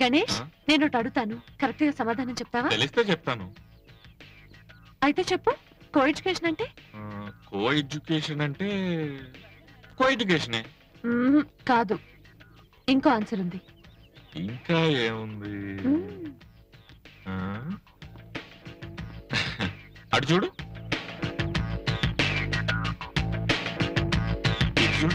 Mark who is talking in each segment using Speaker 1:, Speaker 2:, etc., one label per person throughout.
Speaker 1: గణేష్
Speaker 2: ఆ?
Speaker 1: నేను ఒకటి అడుగుతాను కరెక్ట్ గా సమాధానం చెప్తావా
Speaker 2: తెలిస్తే చెప్తాను
Speaker 1: అయితే చెప్పు కో ఎడ్యుకేషన్ అంటే
Speaker 2: కో ఎడ్యుకేషన్ అంటే కో ఎడ్యుకేషనే
Speaker 1: మ్మ్, కాదు ఇంకో ఆన్సర్ ఉంది
Speaker 2: ఇంకా ఏముంది
Speaker 1: మ్మ్.
Speaker 2: ఆ? అటు చూడు ఇటు చూడు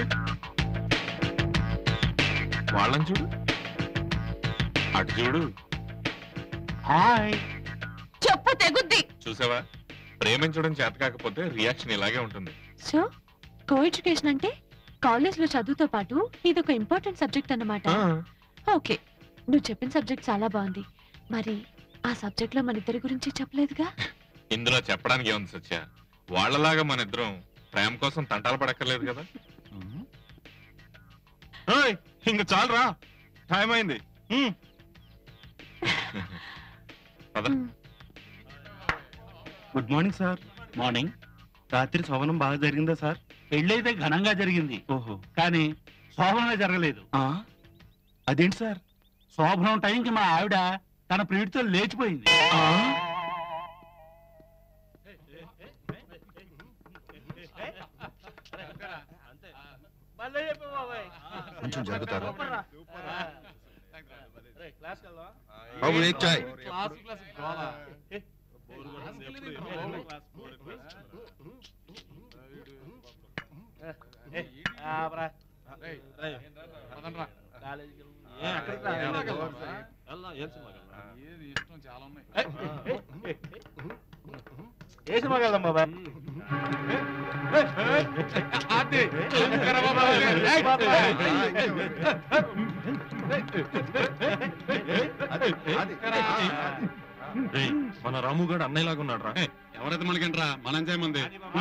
Speaker 2: వాళ్ళని చూడు అటు చూడు
Speaker 3: హాయ్
Speaker 1: చెప్పు తెగుద్ది
Speaker 2: చూసావా ప్రేమించడం చేత కాకపోతే రియాక్షన్ ఇలాగే ఉంటుంది
Speaker 1: సో కో ఎడ్యుకేషన్ అంటే కాలేజ్ లో చదువుతో పాటు ఇది ఒక ఇంపార్టెంట్ సబ్జెక్ట్ అన్నమాట
Speaker 2: ఆ,
Speaker 1: ఓకే నువ్వు చెప్పిన సబ్జెక్ట్ చాలా బాగుంది మరి ఆ సబ్జెక్ట్ లో మన ఇద్దరి గురించి చెప్పలేదుగా
Speaker 2: ఇందులో చెప్పడానికి ఏముంది సత్య వాళ్ళలాగా మన ఇద్దరం ప్రేమ కోసం తంటాలు పడక్కర్లేదు కదా
Speaker 3: ఇంక చాలరా టైం అయింది హ్మ్.
Speaker 2: పద
Speaker 1: మ్మ్.
Speaker 3: గుడ్ మార్నింగ్ సార్ మార్నింగ్ రాత్రి శోభనం బాగా జరిగిందా సార్
Speaker 4: పెళ్ళైతే ఘనంగా జరిగింది
Speaker 3: ఓహో
Speaker 4: కానీ శోభనమే జరగలేదు
Speaker 3: ఆ? అదేంటి సార్
Speaker 4: శోభనం టైంకి మా ఆవిడ తన ప్రియుడితో లేచిపోయింది
Speaker 3: ఆ?
Speaker 5: కొంచెం జరుగుతారా
Speaker 6: బాబు ఏక్ చాయ్
Speaker 4: ఏ సినిమాకి వెళ్దాం బాబాయ్
Speaker 3: మన రాము గారు అన్నయ్యలాగా ఉన్నాడు రా
Speaker 5: ఎవరైతే మనకేంట్రా మనం చేయమంది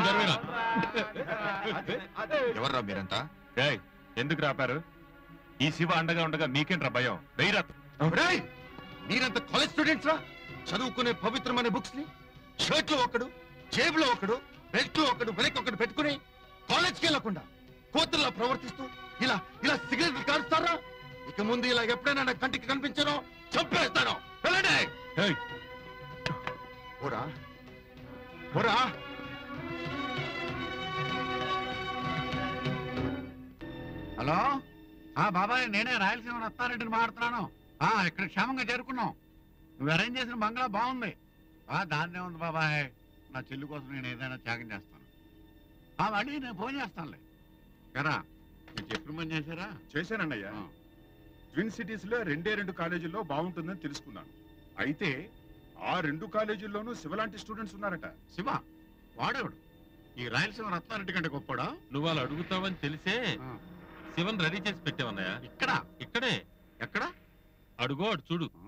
Speaker 6: ఎవర్రా మీరంతా
Speaker 2: ఏయ్, ఎందుకు రాపారు ఈ శివ అండగా ఉండగా మీకేంట్రా భయం వెయ్యరా
Speaker 6: రేయ్! మీరంతా కాలేజ్ స్టూడెంట్స్ రా చదువుకునే పవిత్రమైన బుక్స్ ని షర్ట్ లో ఒకడు జేబులో ఒకడు బెల్ట్ లో ఒకడు వెనక్కి ఒకడు పెట్టుకుని కాలేజ్కి వెళ్ళకుండా కోతుల్లా ప్రవర్తిస్తూ ఇలా ఇలా సిగరెట్ కాలుస్తారా ఇక ముందు ఇలా ఎప్పుడైనా నా కంటికి కనిపించానో చంపేస్తాను వెళ్ళండి
Speaker 2: ఏయ్.
Speaker 6: ఓరా ఓరా
Speaker 4: హలో ఆ బాబాయ్ నేనే రాయలసీమ రత్నారెడ్డిని మాట్లాడుతున్నాను ఆ ఇక్కడ క్షేమంగా చేరుకున్నాం నువ్వు అరేంజ్ చేసిన బంగ్లా బాగుంది ఆ దాన్నే ఉంది బాబాయ్ నా చెల్లి కోసం నేను ఏదైనా త్యాగం చేస్తాను ఆ మళ్ళీ నేను ఫోన్ చేస్తానులే కరా మీరు చెప్పిన పని చేశారా
Speaker 7: చేశానండయ్యా
Speaker 4: ఆ.
Speaker 7: ట్విన్ సిటీస్ లో రెండే రెండు కాలేజీల్లో బాగుంటుందని తెలుసుకున్నాను అయితే ఆ రెండు కాలేజీల్లోనూ శివలాంటి స్టూడెంట్స్ ఉన్నారట
Speaker 4: శివ వాడేవాడు ఈ రాయలసీమ రత్నారెడ్డి కంటే గొప్పడా
Speaker 3: నువ్వు వాళ్ళు అడుగుతావని తెలిసే
Speaker 4: ఆ,
Speaker 3: శివన్ రెడీ చేసి పెట్టావన్నయ్య
Speaker 4: ఇక్కడ
Speaker 3: ఇక్కడే
Speaker 4: ఎక్కడ
Speaker 3: అడుగో అటు చూడు
Speaker 4: ఆ?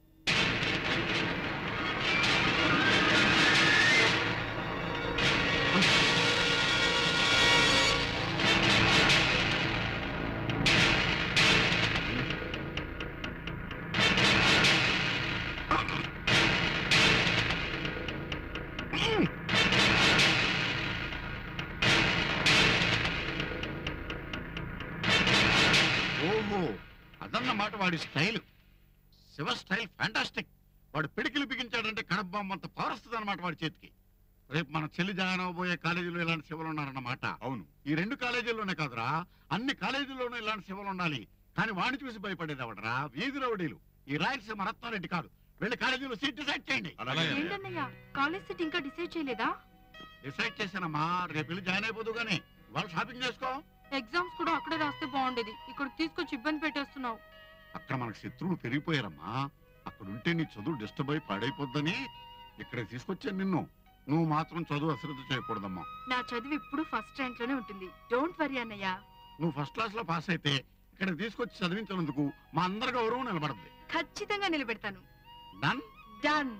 Speaker 4: ఓహో అదన్నమాట వాడి స్టైల్ శివ స్టైల్ ఫ్యాంటాస్టిక్ వాడు పిడికిలు బిగించాడంటే కడబాంబ అంత పవర్ వస్తుంది అనమాట వాడి చేతికి రేపు మన చెల్లి జాయిన్ అవబోయే కాలేజీలో ఇలాంటి శివలు ఉన్నారన్నమాట
Speaker 7: అవును
Speaker 4: ఈ రెండు కాలేజీల్లోనే కాదురా అన్ని కాలేజీల్లోనూ ఇలాంటి శివలు ఉండాలి కానీ వాడిని చూసి భయపడేది అవడరా వీధి రౌడీలు ఈ రాయలసీమ రత్నారెడ్డి కాదు వెళ్ళి కాలేజీలో సీట్ డిసైడ్ చేయండి
Speaker 3: అలాగే
Speaker 8: ఏంటన్నయ్య కాలేజ్ సీట్ ఇంకా డిసైడ్ చేయలేదా
Speaker 4: డిసైడ్ చేశానమ్మా రేపు వెళ్ళి జాయిన్ అయిపోదు కానీ వాళ్ళు షాపింగ్ చేసుకో
Speaker 8: ఎగ్జామ్స్ కూడా అక్కడే రాస్తే బాగుండేది ఇక్కడికి తీసుకొచ్చి ఇబ్బంది పెట్టేస్తున్నావు
Speaker 4: అక్కడ మనకు శత్రువులు పెరిగిపోయారమ్మా అక్కడ ఉంటే నీ చదువు డిస్టర్బ్ అయి పాడైపోద్దని ఇక్కడికి తీసుకొచ్చాను నిన్ను నువ్వు మాత్రం చదువు అశ్రద్ధ చేయకూడదమ్మా
Speaker 8: నా చదువు ఇప్పుడు ఫస్ట్ ర్యాంక్ లోనే ఉంటుంది డోంట్ వరీ అన్నయ్య
Speaker 4: నువ్వు ఫస్ట్ క్లాస్ లో పాస్ అయితే ఇక్కడ తీసుకొచ్చి చదివించినందుకు మా అందరి గౌరవం నిలబడద్ది
Speaker 8: ఖచ్చితంగా నిలబెడతాను
Speaker 4: డన్
Speaker 8: డన్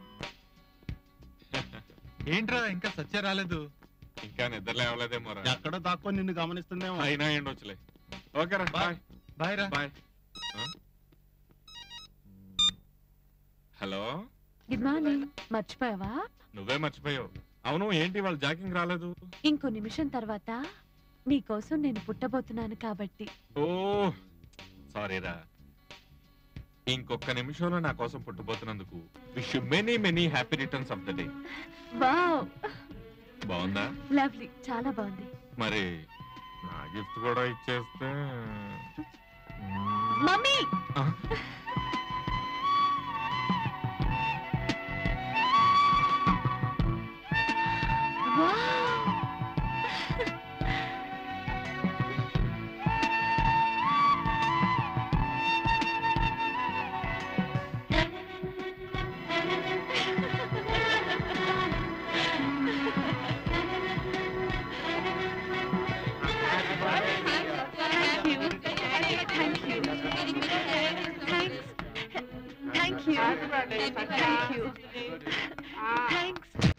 Speaker 3: ఏంట్రా ఇంకా సత్య రాలేదు
Speaker 2: ఇంకా నిద్ర లేవలేదేమో రా
Speaker 3: ఎక్కడ దాక్కొని నిన్ను గమనిస్తుందేమో
Speaker 2: అయినా ఏండొచ్చులే ఓకేరా బాయ్
Speaker 3: బాయ్ రా
Speaker 2: బాయ్ హలో
Speaker 1: గుడ్ మార్నింగ్ మర్చిపోయావా
Speaker 2: నువ్వే మర్చిపోయావు అవును ఏంటి వాళ్ళు జాకింగ్ రాలేదు
Speaker 1: ఇంకో నిమిషం తర్వాత నీకోసం నేను పుట్టబోతున్నాను కాబట్టి
Speaker 2: ఓ సారీరా ఇంకొక నిమిషంలో నా కోసం పుట్టబోతున్నందుకు wish many many happy returns of the day
Speaker 1: wow
Speaker 2: బాగుందా
Speaker 1: లవ్లీ చాలా బాగుంది
Speaker 2: మరి నా గిఫ్ట్ కూడా ఇచ్చేస్తే మ్మ్.
Speaker 1: మమ్మీ
Speaker 2: ఆ?
Speaker 1: Wow Thank you. Thank you. Thanks. Thank you. Thank you. Thanks.